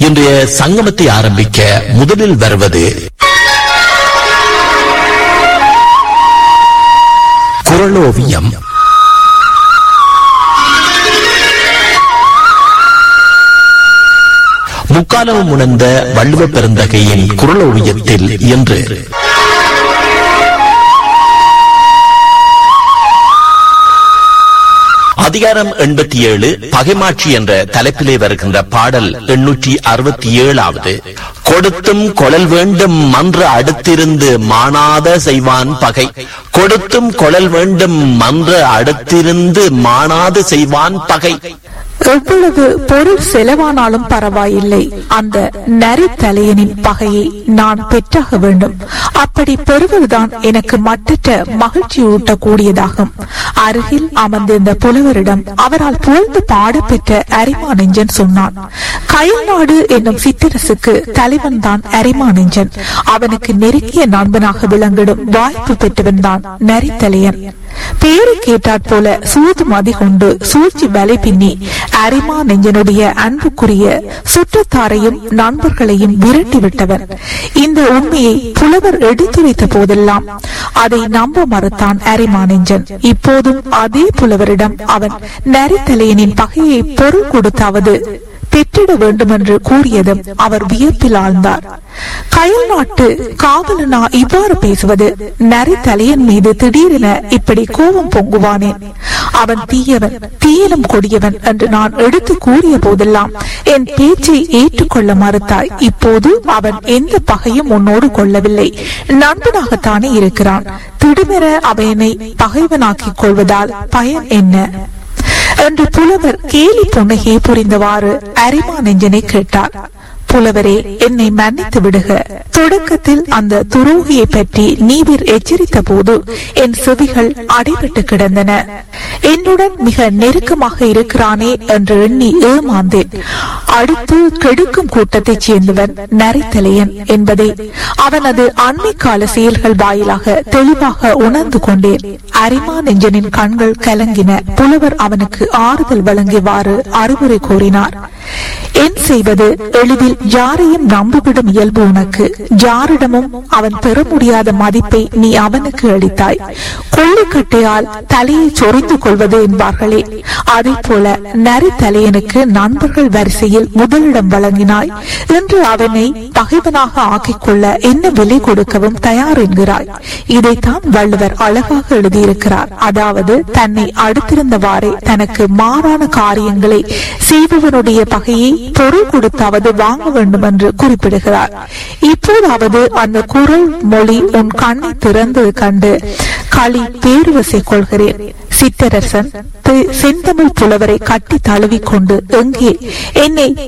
இன்றைய சங்கமத்தை ஆரம்பிக்க முதலில் வருவது குரலோவியம் முக்காலம் உணர்ந்த வள்ளுவ பெருந்தகையின் குரலோவியத்தில் இன்று அதிகாரம் எண்பத்தி ஏழு பகைமாட்சி என்ற தலைப்பிலே வருகின்ற பாடல் எண்ணூற்றி அறுபத்தி ஏழாவது கொடுத்தும் கொழல் வேண்டும் மன்ற அடுத்திருந்து மானாத செய்வான் பகை கொடுத்தும் கொழல் வேண்டும் மன்ற அடுத்திருந்து மானாது செய்வான் பகை எவ்வளவு பொருள் செலவானாலும் பரவாயில்லை அந்த நரித்தலையனின் பகையை நான் பெற்றாக வேண்டும் அப்படி பெறுவதுதான் எனக்கு மட்டற்ற மகிழ்ச்சி ஊட்டக்கூடியதாகும் அருகில் அமர்ந்திருந்த புலவரிடம் அவரால் புகழ்ந்து பாடப்பெற்ற அரிமானெஞ்சன் சொன்னான் கயல்நாடு என்னும் சித்திரசுக்கு தலைவன் தான் அரிமானெஞ்சன் அவனுக்கு நெருங்கிய நண்பனாக விளங்கிடும் வாய்ப்பு பெற்றவன் தான் நரித்தலையன் பேரு கேட்டாற் போல சூது மதி கொண்டு சூழ்ச்சி வலை பின்னி அரிமா நெஞ்சனுடைய அன்புக்குரிய சுற்றத்தாரையும் நண்பர்களையும் விரட்டி விட்டவன் இந்த உண்மையை புலவர் எடுத்துரைத்த போதெல்லாம் அதை நம்ப மறுத்தான் அரிமா நெஞ்சன் இப்போதும் அதே புலவரிடம் அவன் நரித்தலையனின் பகையை பொருள் கொடுத்தாவது பெற்றிட வேண்டும் என்று கூறியதும் அவர் வியப்பில் ஆழ்ந்தார் கயல் நாட்டு காவலனா இவ்வாறு பேசுவது நரி தலையன் மீது திடீரென இப்படி கோபம் பொங்குவானேன் அவன் தீயவன் தீயனும் கொடியவன் என்று நான் எடுத்து கூறிய போதெல்லாம் என் பேச்சை ஏற்றுக்கொள்ள மறுத்தாய் இப்போது அவன் எந்த பகையும் உன்னோடு கொள்ளவில்லை நண்பனாகத்தானே இருக்கிறான் திடுமென அவனை பகைவனாக்கிக் கொள்வதால் பயன் என்ன என்று புலவர் கேலி புன்னகையை புரிந்தவாறு அரிமா நெஞ்சனை கேட்டார் புலவரே என்னை மன்னித்து விடுக தொடக்கத்தில் அந்த துரோகியை பற்றி நீவிர் எச்சரித்த போது என் செவிகள் அடிபட்டு கிடந்தன என்னுடன் மிக நெருக்கமாக இருக்கிறானே என்று எண்ணி ஏமாந்தேன் அடுத்து கெடுக்கும் கூட்டத்தைச் சேர்ந்தவன் நரித்தலையன் என்பதை அவனது அண்மை கால செயல்கள் வாயிலாக தெளிவாக உணர்ந்து கொண்டேன் அரிமா நெஞ்சனின் கண்கள் கலங்கின புலவர் அவனுக்கு ஆறுதல் வழங்கியவாறு அறிவுரை கூறினார் என் செய்வது எளிதில் யாரையும் நம்பிவிடும் இயல்பு உனக்கு யாரிடமும் அவன் பெற முடியாத மதிப்பை நீ அவனுக்கு அளித்தாய் கொள்ளுக்கட்டையால் தலையை சொரிந்து கொள்வது என்பார்களே அதே போல நரி தலையனுக்கு நண்பர்கள் வரிசையில் முதலிடம் வழங்கினாய் என்று அவனை பகைவனாக ஆக்கிக் கொள்ள என்ன விலை கொடுக்கவும் தயார் என்கிறாய் இதைத்தான் வள்ளுவர் அழகாக எழுதியிருக்கிறார் அதாவது தன்னை அடுத்திருந்தவாறே தனக்கு மாறான காரியங்களை செய்பவனுடைய பகையை பொருள் கொடுத்தாவது வாங்க வேண்டும் என்று குறிப்பிடுகிறார் இப்போதாவது அந்த குரல் மொழி உன் கண்ணை திறந்து கண்டு களி பேருவசை கொள்கிறேன் சித்தரசன் செந்தமிழ் புலவரை கட்டி தழுவிக்கொண்டு எங்கே என்னை